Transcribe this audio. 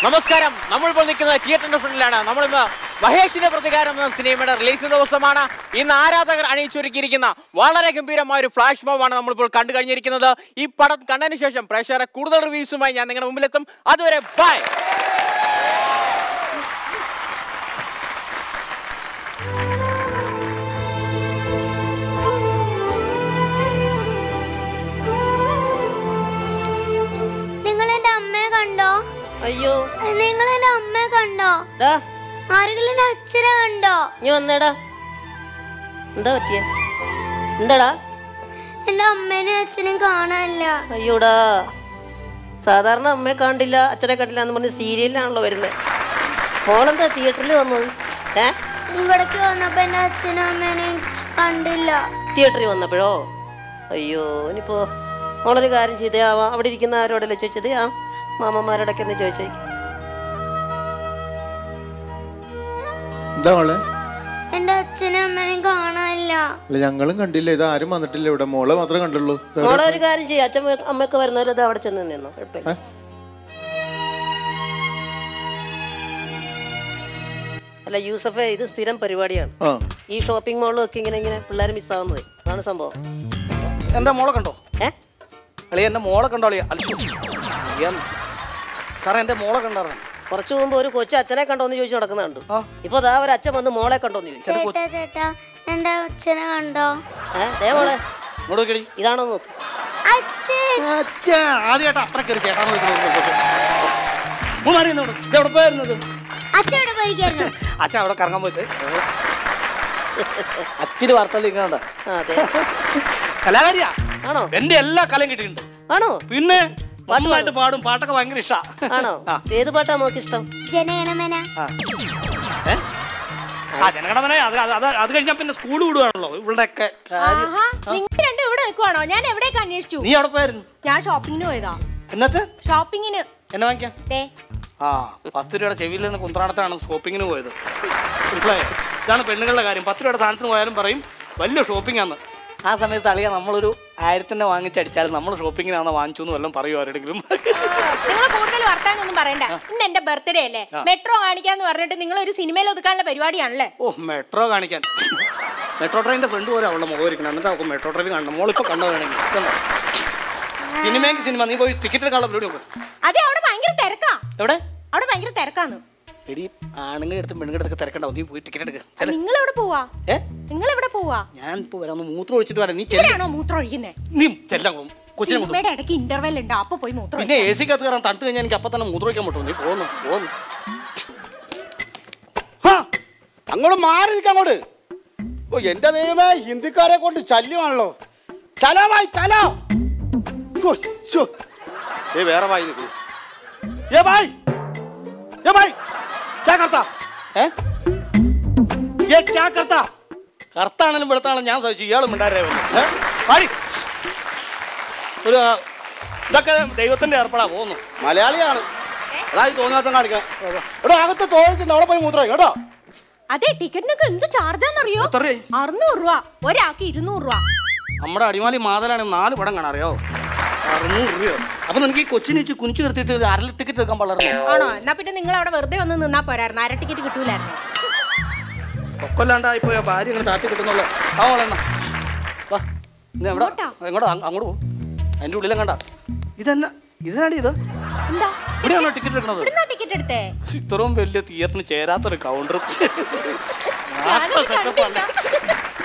നമസ്കാരം നമ്മളിപ്പോൾ നിൽക്കുന്നത് തിയേറ്ററിന്റെ ഫ്രണ്ടിലാണ് നമ്മളിന്ന് മഹേഷിന്റെ പ്രതികാരം എന്ന സിനിമയുടെ റിലീസ് ദിവസമാണ് ഇന്ന് ആരാധകർ അണിയിച്ചൊരുക്കിയിരിക്കുന്ന വളരെ ഗംഭീരമായ ഒരു ഫ്ലാഷ് മോവാണ് നമ്മളിപ്പോൾ കണ്ടു കഴിഞ്ഞിരിക്കുന്നത് ഈ പടം കണ്ടതിന് ശേഷം പ്രേക്ഷകരെ കൂടുതൽ റിവ്യൂസുമായി ഞാൻ നിങ്ങളുടെ മുമ്പിലെത്തും അതുവരെ ബൈ നിങ്ങൾ എന്റെ അമ്മയെ കണ്ടോ അയ്യോ നിങ്ങൾ എന്റെ അമ്മയെ കണ്ടോ ഡാ ആരെങ്കിലും എന്റെ അച്ഛനെ കണ്ടോ നീ വന്നേടാ എന്താ പറ്റിയ എന്താടാ എന്റെ അമ്മേനെയും അച്ഛനെയും കാണാനില്ല അയ്യോടാ സാധാരണ അമ്മയെ കണ്ടില്ല അച്ഛനെ കണ്ടില്ല എന്ന് പറഞ്ഞ് സീരിയലിലാണല്ലോ വരുന്നത് മോളെന്താ തിയേറ്ററിൽ വന്നത് ഏ ഇവിടേക്ക് വന്നപ്പോ എന്റെ അച്ഛനും അമ്മേനെയും കണ്ടില്ല തിയേറ്ററിൽ വന്നപ്പോഴോ അയ്യോ ഇനിയിപ്പോ മോളൊരു കാര്യം ചെയ്തേ ആവാം അവിടെ ഇരിക്കുന്ന ആരോടല്ലേ ചോദിച്ചത് ആ മാമന്മാരോടൊക്കെ ഒന്ന് ചോദിച്ചേ എന്താ മോളെ എന്റെ അച്ഛനും അമ്മേനെയും കാണാനില്ല അല്ല ഞങ്ങളും കണ്ടില്ല ഇത് ആരും വന്നിട്ടില്ല ഇവിടെ മോളെ മാത്രമേ കണ്ടുള്ളൂ ഇത് എവിടെ? മോളെ ഒരു കാര്യം ചെയ്യും അച്ഛൻ അമ്മയൊക്കെ വരുന്നവരത് അവിടെ ചെന്ന് നിന്നോ കുഴപ്പമില്ല ഏ? അല്ല യൂസഫേ ഇത് സ്ഥിരം പരിപാടിയാണ് ആ ഈ ഷോപ്പിംഗ് മാളിലൊക്കെ ഇങ്ങനെ ഇങ്ങനെ പിള്ളേർ മിസ്സാവുന്നത് അതാണ് സംഭവം എന്റെ മോളെ കണ്ടോ ഏ അളിയ എന്റെ മോളെ കണ്ടോ അളിയ അലിച്ചു സാറേ എന്റെ മോളെ കണ്ടായിരുന്നു കുറച്ചു മുമ്പ് ഒരു കൊച്ചു അച്ഛനെ കണ്ടോന്ന് ചോദിച്ചു നടക്കുന്നുണ്ട് ആ. ഇപ്പൊ ദാ ഒരു അച്ഛൻ വന്ന് മോളെ കണ്ടോന്ന് ചോദിച്ചു ചേട്ടാ ചേട്ടാ എന്റെ അച്ഛനെ കണ്ടോ ഏ ദേ മോളെ ഇങ്ങോട്ട് നോക്കിയടി ഇതാണോ നോക്ക് അച്ഛൻ അച്ഛാ ആദ്യമായിട്ട് അത്ര കയറി ചേട്ടാന്ന് വിളിക്കുന്നത് മൂന്നാരി എവിടെ പോയിരുന്നത് അച്ഛൻ ഇവിടെ പോയിരിക്കായിരുന്നു അച്ഛൻ അവിടെ കറങ്ങാൻ പോയിട്ട് അച്ഛന് വാർത്തകളിരിക്കണ്ട ആ, അതെ കലാകാരിയാ ആണോ എന്റെ എല്ലാ കലയും കിട്ടിയിട്ടുണ്ട് ആണോ പിന്നെ പാട്ടുമായിട്ട് പാടും പാട്ടൊക്കെ ഭയങ്കര ഇഷ്ടാ ആണോ ആ. ഏത് പാട്ടാ മോക്ക് ഇഷ്ടം ജനഗണമന ആ. ഏ? ആ ജനഗണമന അത് അത് അത് അത് കഴിഞ്ഞാൽ പിന്നെ സ്കൂൾ വിടുവാണല്ലോ ഇവളുടെയൊക്കെ കാര്യം ആഹാ നിങ്ങൾ രണ്ടും ഇവിടെ നിൽക്കുവാണോ ഞാൻ എവിടേക്ക് അന്വേഷിച്ചു നീ അവിടെ പോയായിരുന്നു ഞാൻ ഷോപ്പിങ്ങിന് പോയതാ എന്നത്തെ ഷോപ്പിങ്ങിന് എന്നെ വാങ്ങിക്കാം ദേ ആ പത്ത് രൂപയുടെ ചെവിയിൽ നിന്ന് കുന്ത്രാടത്താണ് ഷോപ്പിങ്ങിന് പോയത് മനസ്സിലായോ ഇതാണ് പെണ്ണുങ്ങളുടെ കാര്യം പത്ത് രൂപയുടെ സാധനത്തിന് പോയാലും പറയും വലിയ ഷോപ്പിംഗ് ആണ് ആ സമയത്ത് അളിയാ നമ്മളൊരു ആയിരത്തിൻ്റെ വാങ്ങിച്ചടിച്ചാൽ നമ്മൾ ഷോപ്പിങ്ങിനാണ് വാങ്ങിച്ചു എന്ന് വല്ലതും പറയും ആരുടെങ്കിലും നിങ്ങൾ കൂടുതൽ വർത്താനൊന്നും പറയണ്ട ഇന്ന് എന്റെ ബർത്ത്ഡേ അല്ലേ മെട്രോ കാണിക്കാന്ന് പറഞ്ഞിട്ട് നിങ്ങൾ ഒരു സിനിമയിൽ ഒതുക്കാനുള്ള പരിപാടിയാണല്ലേ ഓ മെട്രോ കാണിക്കാൻ മെട്രോ ട്രെയിനിന്റെ ഫ്രണ്ട് പോലെ അവളുടെ മുഖം ഇരിക്കണം എന്നിട്ട് അവൾക്ക് മെട്രോ ട്രെയിൻ കാണണം മോളിപ്പോൾ കണ്ടോ വേണമെങ്കിൽ ഇതുണ്ടോ? സിനിമയെങ്കിൽ സിനിമ നീ പോയി ടിക്കറ്റ് എടുക്കാനുള്ള പരിപാടി നോക്ക് അതെ അവിടെ ഭയങ്കര തിരക്കാ എവിടെ അവിടെ ഭയങ്കര തിരക്കാന്ന് എടി ആണുങ്ങളുടെ അടുത്ത് പെണ്ണുങ്ങളുടെ അടുത്ത് തിരക്കണ്ടാവും നീ പോയി ടിക്കറ്റ് എടുക്കുക ചെല നിങ്ങൾ എവിടെ പോവാ ഏ നിങ്ങൾ എവിടെ പോവാ ഞാൻ ഇപ്പോൾ വരാം ഒന്ന് മൂത്രം ഒഴിച്ചിട്ട് വരാം നീ ചെല്ല ഇവിടെയാണോ മൂത്രം ഒഴിക്കുന്നേ നീ ചെല്ലാം കൊച്ചിനെ കൊണ്ടു സിനിമയുടെ ഇടയ്ക്ക് ഇന്റർവെൽ ഉണ്ട് അപ്പൊ പോയി മൂത്രം പിന്നെ എ സി കത്ത് കയറാൻ തണുത്ത് കഴിഞ്ഞാൽ എനിക്ക് അപ്പം തന്നെ മൂത്രം ഒഴിക്കാൻ പറ്റുമോ നീ പോന്നു പോന്നു അങ്ങോട്ട് മാറി നിൽക്കാം അങ്ങോട്ട് ഓ എന്റെ ദൈവമേ ഹിന്ദിക്കാരെ കൊണ്ട് ശല്യമാണല്ലോ ചലോ ഭായ് ചലോ ഓ, ശ്ശോ. ഏ വേറെ ഭായി നിൽക്കുന്നു ഏ ഭായ് ഏ ഭായ് ക്യാ കർത്താ ഏ ഏ ക്യാ കർത്താ കറുത്താണെങ്കിലും വെളുത്താണെങ്കിലും ഞാൻ സഹിച്ചു ഇയാളും മിണ്ടാരേ വന്നു ഭായ് ഒരു ആ, ഇതൊക്കെ ദൈവത്തിന്റെ ഏർപ്പെടാ പോകുന്നു മലയാളിയാണ് അതാ ഈ തോന്നിയാസം കാണിക്കണം എടോ അകത്ത് തോന്നിട്ടുണ്ട് അവിടെ പോയി മൂത്രം കേട്ടോ അതെ ടിക്കറ്റിനൊക്കെ എന്ത് ചാർജാന്നറിയോ എത്ര രൂപയായി? അറുന്നൂറ് രൂപ ഒരാൾക്ക് ഇരുന്നൂറ് രൂപ നമ്മുടെ അടിമാലി മാതലാണ് നാല് പടം കാണാൻ അറിയോ അറുന്നൂറ് രൂപയോ അപ്പൊ നിനക്ക് ഈ കൊച്ചിനെ വെച്ച് കുനിച്ചു നിർത്തിയിട്ട് ഒരു അര ടിക്കറ്റ് എടുക്കാൻ വളർന്നു ആണോ എന്നാ പിന്നെ നിങ്ങൾ അവിടെ വെറുതെ വന്ന് നിന്നാ പോരായിരുന്നു അര ടിക്കറ്റ് കിട്ടൂലായിരുന്നു കൊല്ലാണ്ടായിപ്പോയ ഭാര്യ ഇങ്ങനെ താത്തി കിട്ടുന്നുള്ള ആ മോളെ എന്നാ വാ നീ എവിടെ ഇങ്ങോട്ടാ? എങ്ങോട്ടാ അങ്ങ് അങ്ങോട്ട് പോകും അതിന്റെ ഉള്ളിലും കണ്ട ഇതല്ല ഇതാണി ഇത് എന്താ ഇവിടെയാണോ ടിക്കറ്റ് എടുക്കണത് ഇവിടുന്നാ ടിക്കറ്റ് എടുത്തേ ഇത്രയും വലിയ തിയേറ്ററിന് ചേരാത്തൊരു കൗണ്ടർ ഞാനത് കണ്ടില്ല